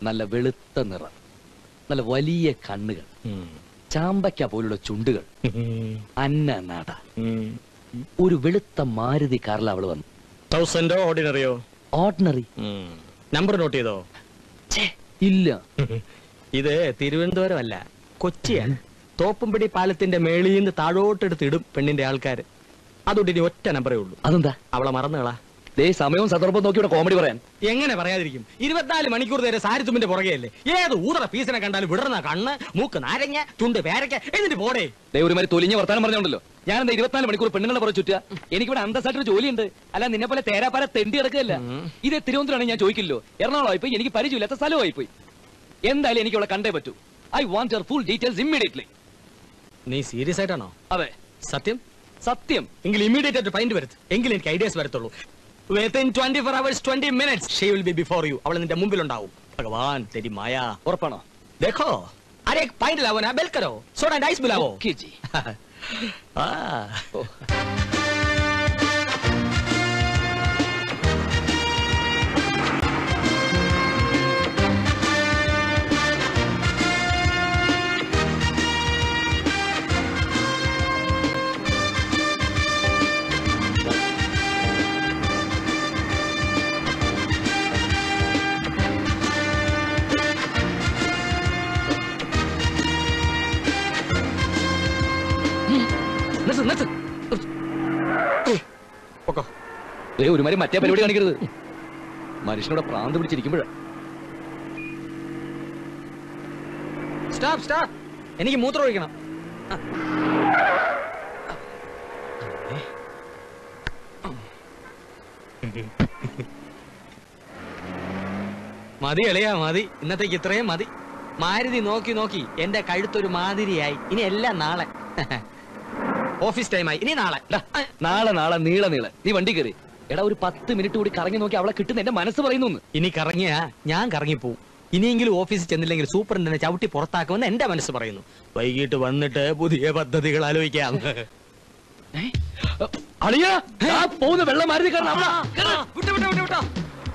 നല്ല വെളുത്ത നിറം നല്ല വലിയ കണ്ണുകൾ ചാമ്പയ്ക്ക പോലുള്ള ചുണ്ടുകൾ അന്ന നട ഒരു വെളുത്ത മാരുതി കാറിൽ അവള് വന്നു തൗസൻഡോ ഓർഡിനറിയോ ഓർഡിനറി നമ്പർ നോട്ട് ചെയ്തോ ഇല്ല ഇത് തിരുവനന്തപുരം അല്ല കൊച്ചിയാണ് തോപ്പുംപടി പാലത്തിന്റെ മേളിൽ നിന്ന് താഴോട്ടെടുത്ത് ഇടും പെണ്ണിന്റെ ആൾക്കാര് അതുകൊണ്ട് ഇനി ഒറ്റ നമ്പറേ ഉള്ളൂ അതെന്താ അവളെ മറന്നുകളാ ദേ സമയവും സന്ദർഭവും നോക്കി ഇവിടെ കോമഡി പറയാൻ എങ്ങനെ പറയാതിരിക്കും ഇരുപത്തിനാല് മണിക്കൂർ നേരെ സാരിത്തുമ്പിന്റെ പുറകെയല്ലേ ഏത് ഊതറ പീസിനെ കണ്ടാലും വിടർന്ന കണ്ണ് മൂക്ക് നാരങ്ങ ചുണ്ട് പേരയ്ക്ക എന്നിട്ട് പോടേ ദേ ഒരു മാതിരി തൊലിഞ്ഞ വർത്താനം പറഞ്ഞോണ്ടല്ലോ ഞാൻ എന്താ ഇരുപത്തിനാല് മണിക്കൂർ പെണ്ണുങ്ങളെ പുറത്ത് ചുറ്റുക എനിക്കിവിടെ അന്തസ്സായിട്ടൊരു ജോലിയുണ്ട് അല്ല നിന്നെ പോലെ തേരാപ്പാര തെണ്ടി കിടക്കുകയല്ല ഇത് തിരുവനന്തപുരമാണ് ഞാൻ ചോദിക്കില്ലോ എറണാകുളം പോയി എനിക്ക് പരിചയമില്ലാത്ത സ്ഥലമായി പോയി എന്തായാലും എനിക്ക് അവളെ കണ്ടേ പറ്റൂ I want your full details immediately നീ സീരിയസ് ആയിട്ടാണോ അതെ സത്യം സത്യം എങ്കിൽ ഇമ്മീഡിയറ്റ് ആയിട്ട് ഫൈൻഡ് വരുത്ത് എങ്കിൽ എനിക്ക് ഐഡിയാസ് വരത്തുള്ളൂ within twenty four hours twenty minutes she will be before you അവൾ നിന്റെ മുമ്പിലുണ്ടാവും ഭഗവാൻ തെരി മായ ഉറപ്പാണോ देखो अरे एक पॉइंट लाओ ना बेल करो सोडा डाइस बुलाओ ഓക്കേ ജി आ, ഓ. നിർത്ത്, നിർത്ത്. പൊക്കോ. ദേ ഒരു മാതിരി മറ്റേ പരിപാടി കാണിക്കരുത് മനുഷ്യനോട് പ്രാന്ത് പിടിച്ചിരിക്കുമ്പോഴാ സ്റ്റോപ്പ് സ്റ്റോപ്പ് എനിക്ക് മൂത്രം ഒഴിക്കണം ആ. മതി എളിയാ മതി ഇന്നത്തേക്ക് ഇത്രയും മതി മാരുതി നോക്കി നോക്കി എന്റെ കഴുത്തൊരു മാതിരിയായി ഇനി എല്ലാം നാളെ ഓഫീസ് ടൈമായി ഇനി നാളെ ഡാ, നാളെ നാളെ നീള നീളെ നീ വണ്ടി കയറി എടാ ഒരു പത്ത് മിനിറ്റ് കൂടി കറങ്ങി നോക്കി അവളെ കിട്ടുന്ന എന്റെ മനസ്സ് പറയുന്നു ഇനി കറങ്ങിയാ ഞാൻ കറങ്ങിപ്പോവും ഇനിയെങ്കിലും ഓഫീസിൽ ചെന്നില്ലെങ്കിൽ സൂപ്രണ്ടിനെ ചവിട്ടി പുറത്താക്കുമെന്ന് എന്റെ മനസ്സ് പറയുന്നു വൈകിട്ട് വന്നിട്ട് പുതിയ പദ്ധതികൾ ആലോചിക്കാം അളിയാ ദാ പോകുന്ന വെള്ളം മാരുതി കാരണം അവളാ കേറ്. വിട്ടോ വിട്ടോ വിട്ടോ വിട്ടോ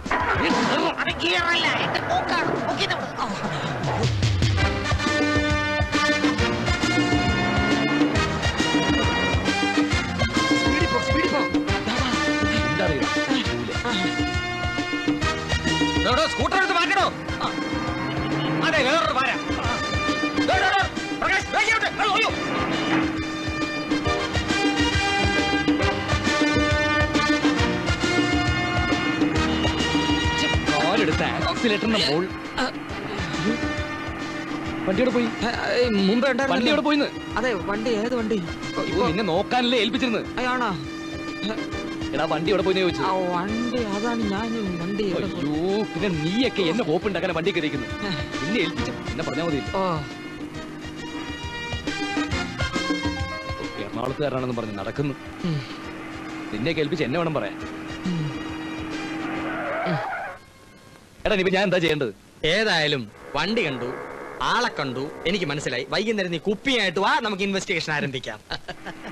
സ്പീഡിൽ പോ സ്പീഡിൽ പോ എന്താ അറിയില്ല. ഡോ, ഡോ, സ്കൂട്ടർ എടുത്ത് മാറ്റണോ ആ. അതെ വേറൊരു പാര ഡോ, ഡോ, ഡോ, പ്രകാശ്, വേഗം ഇങ്ങോട്ട്. അയ്യോ, അയ്യോ. ഛെ, കാലെടുത്ത് ആക്സിലേറ്ററിന്റെ മോൾ വണ്ടിയോടെ പോയി ഏ, ഏ, മുമ്പേ വണ്ടി ഉണ്ടായിരുന്നല്ലോ. എവിടെ പോയിന്ന് അതെ വണ്ടി ഏത് വണ്ടി ഇപ്പൊ നിന്നെ നോക്കാനല്ലേ ഏൽപ്പിച്ചിരുന്നത് ആണോ എടാ വണ്ടി എവിടെ പോയി ചോദിച്ചു ആ വണ്ടി അതാണ് ഞാൻ വണ്ടി എവിടെ പോയി? അയ്യോ പിന്നെ നീയൊക്കെ എന്നെ കോപ്പുണ്ടാക്കാൻ വണ്ടി കയറിയിരിക്കുന്നു നിന്നെ ഏൽപ്പിച്ചു എന്നെ പറഞ്ഞാൽ മതി ഓ എറണാകുളത്തുകാരനാണെന്ന് പറഞ്ഞ് നടക്കുന്നു ഉം. നിന്നെ കേൾപ്പിച്ച് എന്നെ വേണം പറയാൻ ഉം. എടാ ഇനിയിപ്പോ ഞാൻ എന്താ ചെയ്യേണ്ടത് ഏതായാലും വണ്ടി കണ്ടു ആളെ കണ്ടു എനിക്ക് മനസ്സിലായി വൈകുന്നേരം നീ കുപ്പിയായിട്ട് വാ നമുക്ക് ഇൻവെസ്റ്റിഗേഷൻ ആരംഭിക്കാം